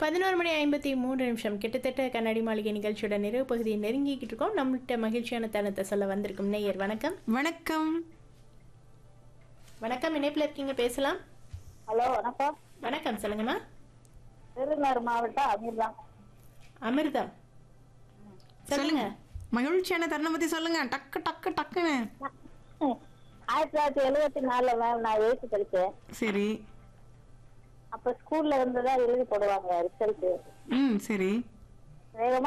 பதினோரு மணி ஐம்பத்தி மூன்று நிமிஷம் கிட்டத்தட்ட கண்ணாடி மாளிகை நிகழ்ச்சியோட நிறைவு பகுதியை நெருங்கிக்கிட்டு இருக்கோம் நம்மள்கிட்ட மகிழ்ச்சியான தருணத்தை சொல்ல வந்திருக்கும் நேயர் வணக்கம் வணக்கம் வணக்கம் இணைப்பில் இருக்கீங்க பேசலாம் ஹலோ வணக்கம் வணக்கம் சொல்லுங்கம்மா விருதுநகர் மாவட்டம் அமீர்தான் அமிர்தம் சொல்லுங்க மகிழ்ச்சியான தருணம் பத்தி சொல்லுங்க டக்கு டக்கு டக்குன்னு ஆயிரத்தி தொள்ளாயிரத்தி எழுபத்தி நாலுல மேம் நான் எயித்து படிச்சேன் சரி அப்ப ஸ்கூல்ல இருந்து தான் எழுதி போடுவாங்க ரிசல்ட் ம் சரி வேகமா